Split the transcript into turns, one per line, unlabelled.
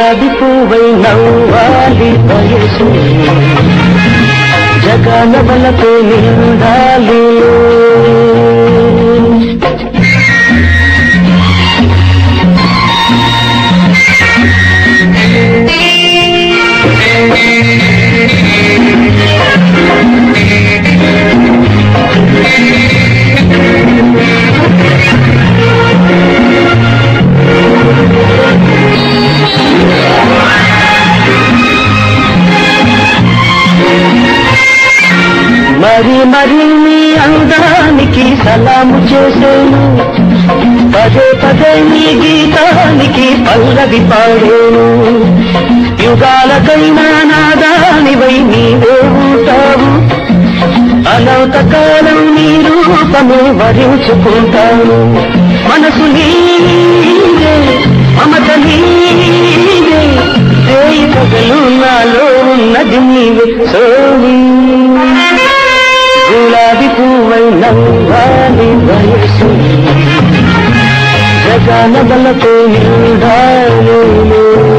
గులాబీ పువ్వై నవ్వాలి వయసు జగాన బలతో నిండాలి మరి మరి నీ అందానికి సలాము చేసేను పదే పదే నీ గీతానికి పల్లవి పాడేను యుగాలకైనా నాదానివై నీవే ఉంటావు అనంత కాలం నీ రూపము వరించుకుంటాను మనసు నీవే మమత నీవే రేయి పగలు నాలో ఉన్నది నీవే సోని గులాబీ పువ్వై నవ్వాలి వయసు జగన బలతో నిండాలి